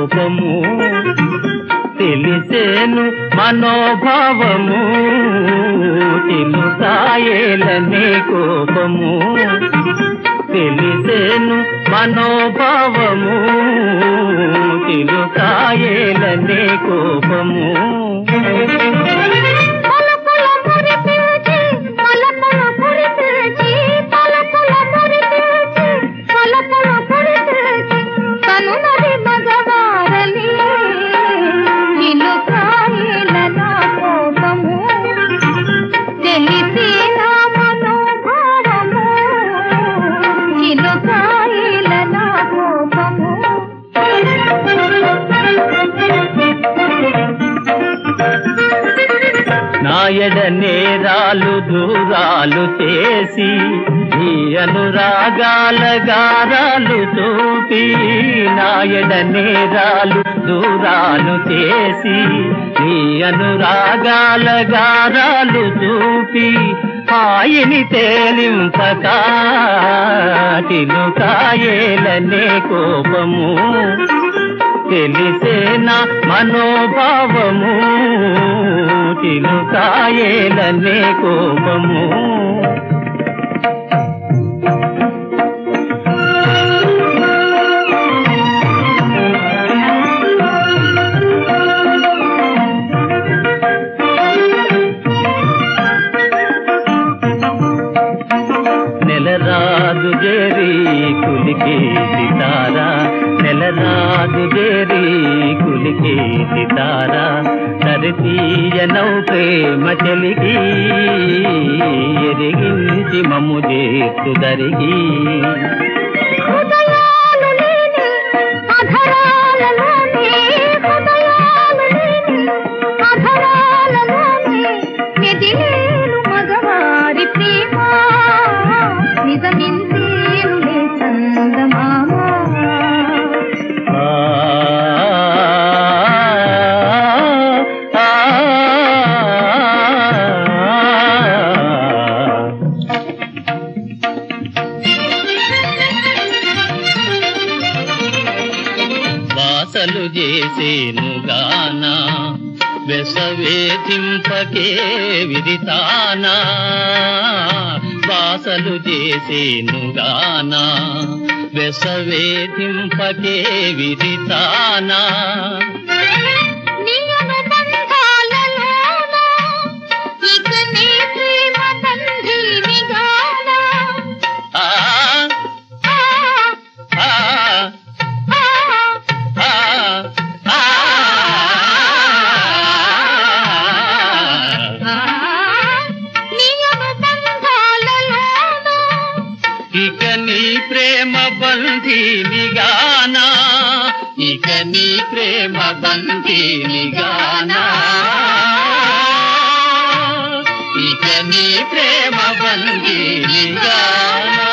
కోపము తెలిసేను మనోభావము చిలుకాయేలనే కోపము తెలిసేను మనోభావము చిలుకాయేలనే కోపము పలుకుల మురిపిల్చి, పలుకుల మురిపిల్చి, పలుకుల మురిపిల్చి, పలుకుల మురిపిల్చి, కనుమరి మగవారలి, చిలుకాయల నా కోపము, తెలిసి నా మనోభావము, చిలుకాయల నా కోపము నాయడ నేరాలు దూరాలు చేసి నీ అనురాగాల గారాలు చూపి నాయడ నేరాలు దూరాలు చేసి నీ అనురాగాల గారాలు చూపి హాయిని తేలింపక తిలుకాయేలనే కోపము తెలిసేనా మనోభావము చిలుకాయేలనే కోపము నెలరాజు జేరి కులికి సితారా నెలరాజు జేరి కులికి సితారా సరితీయనౌ ప్రేమ చెలిగి ఎరిగించి మమ్ము చేస్తు దరిగి హృదయాలు లేని అధరాలలోనే హృదయాలు లేని అధరాలలోనే మెదిలేను మగవారి ప్రేమ నిజమిందేనులే చందమామ ఆ ఆ, ఆ. వాసలు చేసేను గానా వెసవేధింపకే విదితానా వాసలు చేసేను గానా వెసవేధింపకే విదితానా నియమ బంధాలలోన ఇక నీ ప్రేమ బంధీనిగాన ఆ ఆ ఆ ఆ ఆ ఆ నియమ బంధాలలోన ఇక నీ ప్రేమ బంధీనిగానా ఇక నీ ప్రేమ బంధీనిగానా ఇక నీ ప్రేమ బంధీనిగానా